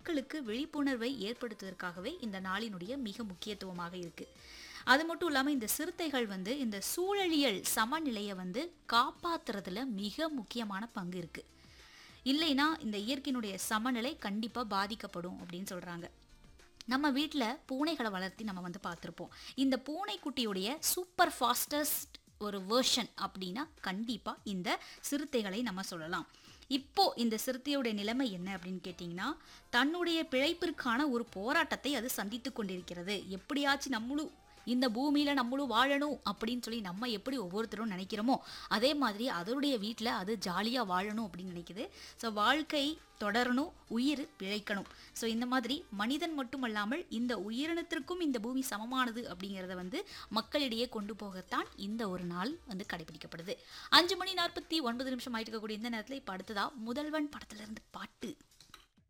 மக்களுக்கு விழிப்புணர்வை ஏற்படுத்துவதற்காகவே இந்த நாளினுடைய மிக முக்கியத்துவமாக இருக்கு அது மட்டும் இல்லாமல் இந்த சிறுத்தைகள் வந்து இந்த சூழலியல் சமநிலையை வந்து காப்பாத்துறதுல மிக முக்கியமான பங்கு இருக்கு இல்லைன்னா இந்த இயற்கையினுடைய சமநிலை கண்டிப்பாக பாதிக்கப்படும் அப்படின்னு சொல்கிறாங்க நம்ம வீட்டில் பூனைகளை வளர்த்தி நம்ம வந்து பார்த்துருப்போம் இந்த பூனைக்குட்டியுடைய சூப்பர் ஃபாஸ்டஸ்ட் ஒரு வேர்ஷன் அப்படின்னா கண்டிப்பாக இந்த சிறுத்தைகளை நம்ம சொல்லலாம் இப்போ இந்த சிறுத்தையுடைய நிலைமை என்ன அப்படின்னு கேட்டிங்கன்னா தன்னுடைய பிழைப்பிற்கான ஒரு போராட்டத்தை அது சந்தித்து கொண்டிருக்கிறது எப்படியாச்சும் நம்மளும் இந்த பூமியில நம்மளும் வாழணும் அப்படின்னு சொல்லி நம்ம எப்படி ஒவ்வொருத்தரும் நினைக்கிறோமோ அதே மாதிரி அதனுடைய வீட்டில் அது ஜாலியாக வாழணும் அப்படின்னு நினைக்குது ஸோ வாழ்க்கை தொடரணும் உயிர் பிழைக்கணும் ஸோ இந்த மாதிரி மனிதன் மட்டுமல்லாமல் இந்த உயிரினத்திற்கும் இந்த பூமி சமமானது அப்படிங்கிறத வந்து மக்களிடையே கொண்டு போகத்தான் இந்த ஒரு நாள் வந்து கடைபிடிக்கப்படுது அஞ்சு மணி நாற்பத்தி ஒன்பது நிமிஷம் ஆயிட்டு இருக்கக்கூடிய இந்த நேரத்தில் இப்போ அடுத்ததா முதல்வன் படத்துல இருந்து பாட்டு